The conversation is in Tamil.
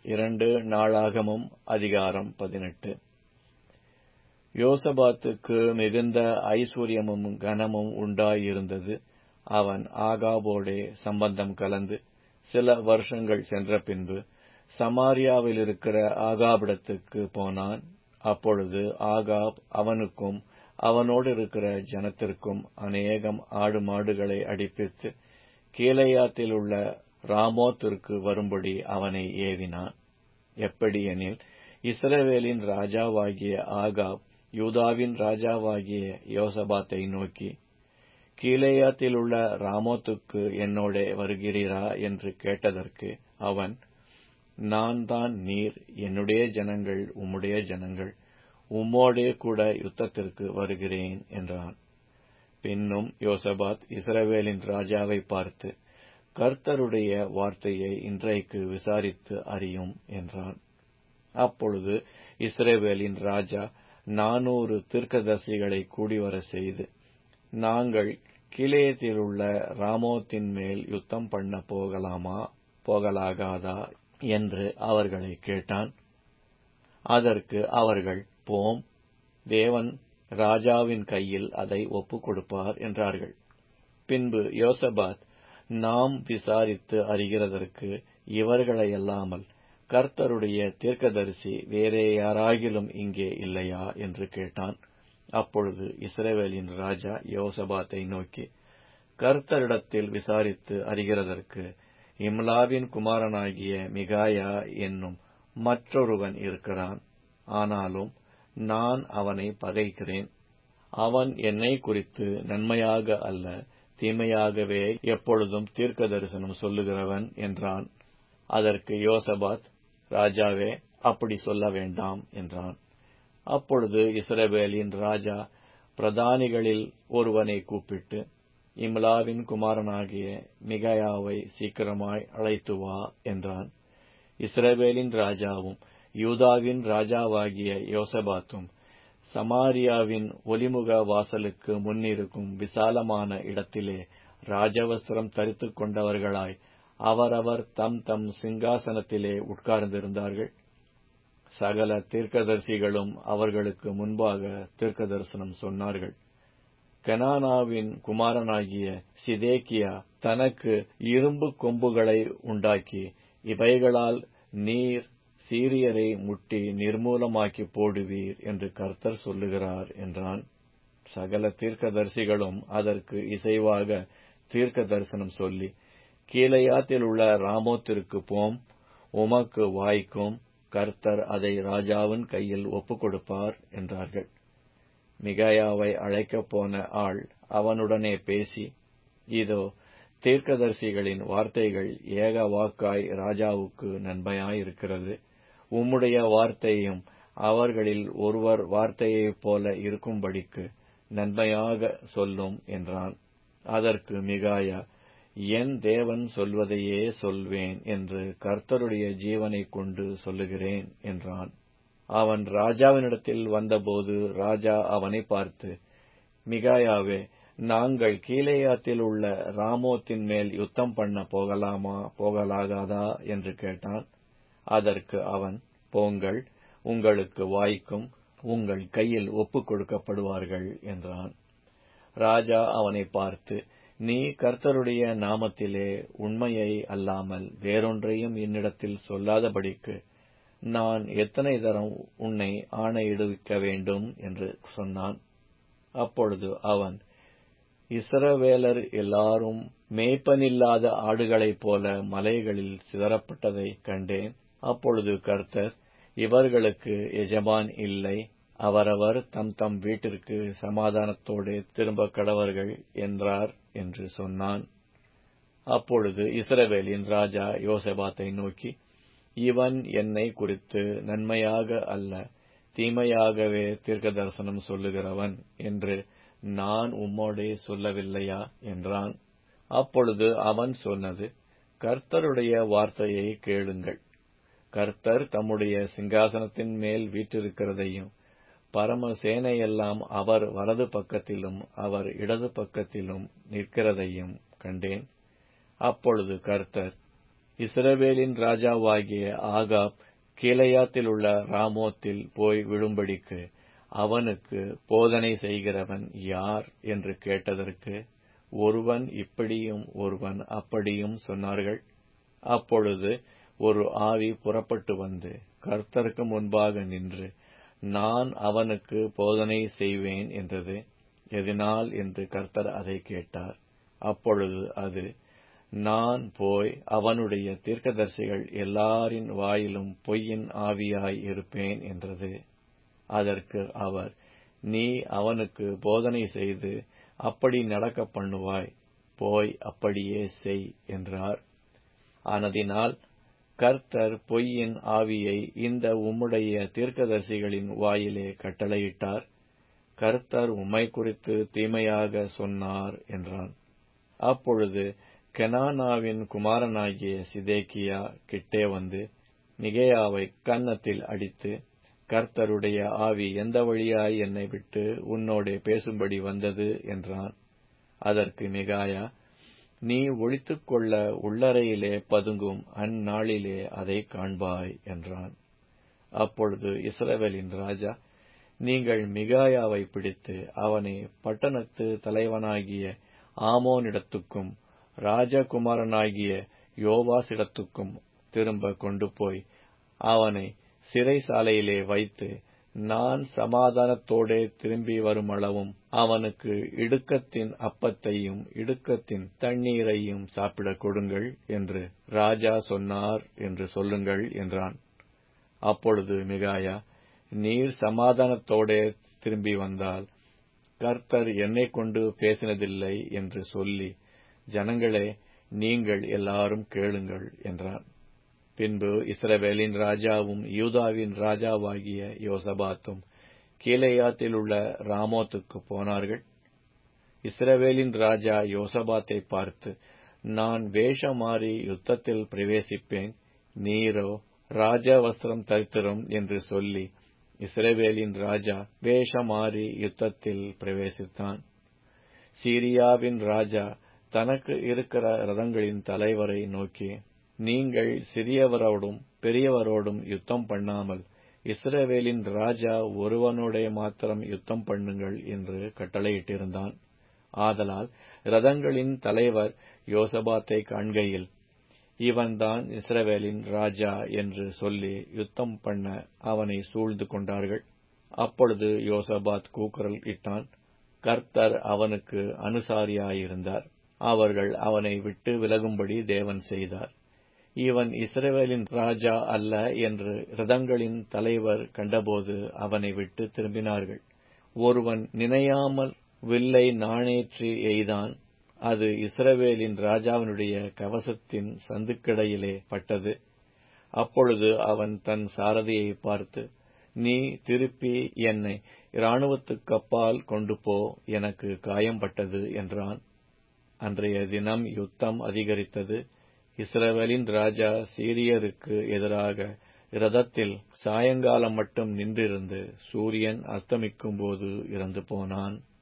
இரண்டு நாளாகமம் அதிகாரம் பதினெட்டு யோசபாத்துக்கு மிகுந்த ஐஸ்வர்யமும் கனமும் உண்டாயிருந்தது அவன் ஆகாபோடே சம்பந்தம் கலந்து சில வருஷங்கள் சென்ற பின்பு சமாரியாவில் இருக்கிற ஆகாபிடத்துக்கு போனான் அப்பொழுது ஆகாப் அவனுக்கும் அவனோடு இருக்கிற ஜனத்திற்கும் அநேகம் ஆடு மாடுகளை அடிப்பித்து கீழையாத்தில் உள்ள ராமோத்திற்கு வரும்படி அவனை ஏவினான் எப்படியெனில் இஸ்ரவேலின் ராஜாவாகிய ஆகாப் யூதாவின் ராஜாவாகிய யோசபாத்தை நோக்கி கீழேயாத்தில் உள்ள ராமோத்துக்கு என்னோட வருகிறீரா என்று கேட்டதற்கு அவன் நான் தான் நீர் என்னுடைய ஜனங்கள் உம்முடைய ஜனங்கள் உம்மோடே கூட யுத்தத்திற்கு வருகிறேன் என்றான் பின்னும் யோசபாத் இஸ்ரவேலின் ராஜாவை பார்த்து கர்த்தருடைய வார்த்தையை இன்றைக்கு விசாரித்து அறியும் என்றான் அப்பொழுது இஸ்ரேவேலின் ராஜா நானூறு தீர்க்கதரிசிகளை கூடிவர செய்து நாங்கள் கிளையத்தில் உள்ள ராமோத்தின் மேல் யுத்தம் பண்ண போகலாமா போகலாகாதா என்று அவர்களை கேட்டான் அதற்கு அவர்கள் போம் தேவன் ராஜாவின் கையில் அதை ஒப்புக் கொடுப்பார் என்றார்கள் பின்பு யோசபாத் நாம் விசாரித்து அறிகிறதற்கு இவர்களையல்லாமல் கர்த்தருடைய தீர்க்கதரிசி வேறே யாராகிலும் இங்கே இல்லையா என்று கேட்டான் அப்பொழுது இஸ்ரேவேலின் ராஜா யோசபாத்தை நோக்கி கர்த்தரிடத்தில் விசாரித்து அறிகிறதற்கு இம்லாவின் குமாரனாகிய மிகாயா என்னும் மற்றொருவன் இருக்கிறான் ஆனாலும் நான் அவனை பகைக்கிறேன் அவன் என்னை குறித்து நன்மையாக அல்ல தீமையாகவே எப்பொழுதும் தீர்க்க தரிசனம் சொல்லுகிறவன் என்றான் அதற்கு யோசபாத் ராஜாவே அப்படி சொல்ல வேண்டாம் என்றான் அப்பொழுது இஸ்ரவேலின் ராஜா பிரதானிகளில் ஒருவனை கூப்பிட்டு இம்லாவின் குமாரனாகிய மிகயாவை சீக்கிரமாய் அழைத்து வா என்றான் இஸ்ரவேலின் ராஜாவும் யூதாவின் ராஜாவாகிய யோசபாத்தும் சமாரியாவின் ஒலிமுக வாசலுக்கு முன்னிருக்கும் விசாலமான இடத்திலே ராஜவஸ்திரம் தரித்துக் கொண்டவர்களாய் அவரவர் தம் தம் சிங்காசனத்திலே உட்கார்ந்திருந்தார்கள் சகல தீர்க்கதரிசிகளும் அவர்களுக்கு முன்பாக தீர்க்க தரிசனம் சொன்னார்கள் கனானாவின் குமாரனாகிய சிதேக்கியா தனக்கு இரும்பு கொம்புகளை உண்டாக்கி இவைகளால் நீர் சீரியரை முட்டி நிர்மூலமாக்கி போடுவீர் என்று கர்த்தர் சொல்லுகிறார் என்றான் சகல தீர்க்கதரிசிகளும் அதற்கு இசைவாக தீர்க்க தரிசனம் சொல்லி கீழையாத்தில் உள்ள ராமோத்திற்கு போம் உமக்கு வாய்க்கும் கர்த்தர் அதை ராஜாவின் கையில் ஒப்புக் கொடுப்பார் என்றார்கள் மிகாயாவை அழைக்கப் போன ஆள் அவனுடனே பேசி இதோ தீர்க்கதரிசிகளின் வார்த்தைகள் ஏக வாக்காய் ராஜாவுக்கு நன்மையாயிருக்கிறது உம்முடைய வார்த்தையும் அவர்களில் ஒருவர் வார்த்தையைப் போல இருக்கும்படிக்கு நன்மையாக சொல்லும் என்றான் அதற்கு மிகாயா என் தேவன் சொல்வதையே சொல்வேன் என்று கர்த்தருடைய ஜீவனை கொண்டு சொல்லுகிறேன் என்றான் அவன் ராஜாவினிடத்தில் வந்தபோது ராஜா அவனை பார்த்து மிகாயாவே நாங்கள் கீழேயாத்தில் உள்ள ராமோத்தின் மேல் யுத்தம் பண்ண போகலாமா போகலாகாதா என்று கேட்டான் அதற்கு அவன் போங்கள் உங்களுக்கு வாய்க்கும் உங்கள் கையில் ஒப்புக் கொடுக்கப்படுவார்கள் என்றான் ராஜா அவனை பார்த்து நீ கர்த்தருடைய நாமத்திலே உண்மையை அல்லாமல் வேறொன்றையும் என்னிடத்தில் சொல்லாதபடிக்கு நான் எத்தனை தரம் உன்னை ஆணையிடுவிக்க வேண்டும் என்று சொன்னான் அப்பொழுது அவன் இஸ்ரவேலர் எல்லாரும் மேய்ப்பனில்லாத ஆடுகளைப் போல மலைகளில் சிதறப்பட்டதை கண்டேன் அப்பொழுது கர்த்தர் இவர்களுக்கு எஜமான் இல்லை அவரவர் தம் தம் வீட்டிற்கு சமாதானத்தோடு திரும்ப கடவர்கள் என்றார் என்று சொன்னான் அப்பொழுது இஸ்ரவேலின் ராஜா யோசபாத்தை நோக்கி இவன் என்னை குறித்து நன்மையாக அல்ல தீமையாகவே தீர்க்க தரிசனம் சொல்லுகிறவன் என்று நான் உம்மோடே சொல்லவில்லையா என்றான் அப்பொழுது அவன் சொன்னது கர்த்தருடைய வார்த்தையை கேளுங்கள் கர்த்தர் தம்முடைய சிங்காசனத்தின் மேல் வீற்றிருக்கிறதையும் பரம சேனையெல்லாம் அவர் வலது பக்கத்திலும் அவர் இடது பக்கத்திலும் நிற்கிறதையும் கண்டேன் அப்பொழுது கர்த்தர் இஸ்ரவேலின் ராஜாவாகிய ஆகாப் கீலேயாத்தில் உள்ள ராமோத்தில் போய் விழும்படிக்கு அவனுக்கு போதனை செய்கிறவன் யார் என்று கேட்டதற்கு ஒருவன் இப்படியும் ஒருவன் அப்படியும் சொன்னார்கள் அப்பொழுது ஒரு ஆவி புறப்பட்டு வந்து கர்த்தருக்கு முன்பாக நின்று நான் அவனுக்கு போதனை செய்வேன் என்றது எதனால் என்று கர்த்தர் அதை கேட்டார் அப்பொழுது அது நான் போய் அவனுடைய தீர்க்கதரிசிகள் எல்லாரின் வாயிலும் பொய்யின் ஆவியாய் இருப்பேன் என்றது அதற்கு அவர் நீ அவனுக்கு போதனை செய்து அப்படி நடக்க பண்ணுவாய் போய் அப்படியே செய் என்றார் ஆனதினால் கர்த்தர் பொய்யின் ஆவியை இந்த உம்முடைய தீர்க்கதரிசிகளின் வாயிலே கட்டளையிட்டார் கர்த்தர் உம்மை குறித்து தீமையாக சொன்னார் என்றான் அப்பொழுது கெனானாவின் குமாரனாகிய சிதேக்கியா கிட்டே வந்து மிகேயாவை கன்னத்தில் அடித்து கர்த்தருடைய ஆவி எந்த வழியாய் என்னை விட்டு உன்னோடே பேசும்படி வந்தது என்றான் அதற்கு மிகாயா நீ ஒழித்துக்கொள்ள உள்ளறையிலே பதுங்கும் அந்நாளிலே அதை காண்பாய் என்றான் அப்பொழுது இஸ்ரவேலின் ராஜா நீங்கள் மிகாயாவை பிடித்து அவனை பட்டணத்து தலைவனாகிய ஆமோனிடத்துக்கும் ராஜகுமாரனாகிய யோவாசிடத்துக்கும் திரும்ப கொண்டு போய் அவனை சிறைசாலையிலே வைத்து நான் சமாதானத்தோடே திரும்பி வருமளவும் அவனுக்கு இடுக்கத்தின் அப்பத்தையும் இடுக்கத்தின் தண்ணீரையும் சாப்பிடக் கொடுங்கள் என்று ராஜா சொன்னார் என்று சொல்லுங்கள் என்றான் அப்பொழுது மிகாயா நீர் சமாதானத்தோடே திரும்பி வந்தால் கர்த்தர் என்னை கொண்டு பேசினதில்லை என்று சொல்லி ஜனங்களே நீங்கள் எல்லாரும் கேளுங்கள் என்றான் பின்பு இஸ்ரவேலின் ராஜாவும் யூதாவின் ராஜாவாகிய யோசபாத்தும் கீலேயாத்தில் உள்ள ராமோத்துக்கு போனார்கள் இஸ்ரவேலின் ராஜா யோசபாத்தை பார்த்து நான் வேஷம் மாறி யுத்தத்தில் பிரவேசிப்பேன் நீரோ ராஜ வஸ்திரம் தரித்திரம் என்று சொல்லி இஸ்ரவேலின் ராஜா வேஷமாறி யுத்தத்தில் பிரவேசித்தான் சீரியாவின் ராஜா தனக்கு இருக்கிற ரதங்களின் தலைவரை நோக்கி நீங்கள் சிறியவரோடும் பெரியவரோடும் யுத்தம் பண்ணாமல் இஸ்ரவேலின் ராஜா ஒருவனோட மாத்திரம் யுத்தம் பண்ணுங்கள் என்று கட்டளையிட்டிருந்தான் ஆதலால் ரதங்களின் தலைவர் யோசபாத்தை காண்கையில் இவன்தான் இஸ்ரவேலின் ராஜா என்று சொல்லி யுத்தம் பண்ண அவனை சூழ்ந்து கொண்டார்கள் அப்பொழுது யோசபாத் கூக்குரல் இட்டான் கர்த்தர் அவனுக்கு அனுசாரியாயிருந்தார் அவர்கள் அவனை விட்டு விலகும்படி தேவன் செய்தார் இவன் இஸ்ரவேலின் ராஜா அல்ல என்று ரதங்களின் தலைவர் கண்டபோது அவனை விட்டு திரும்பினார்கள் ஒருவன் நினையாமல் வில்லை நாணேற்றி எய்தான் அது இஸ்ரவேலின் ராஜாவினுடைய கவசத்தின் சந்துக்கிடையிலே பட்டது அப்பொழுது அவன் தன் சாரதியை பார்த்து நீ திருப்பி என்னை இராணுவத்துக்கப்பால் கொண்டு போ எனக்கு காயம்பட்டது என்றான் அன்றைய தினம் யுத்தம் அதிகரித்தது இஸ்ரவேலின் ராஜா சீரியருக்கு எதிராக ரதத்தில் சாயங்காலம் மட்டும் நின்றிருந்து சூரியன் அஸ்தமிக்கும் போது இறந்து போனான்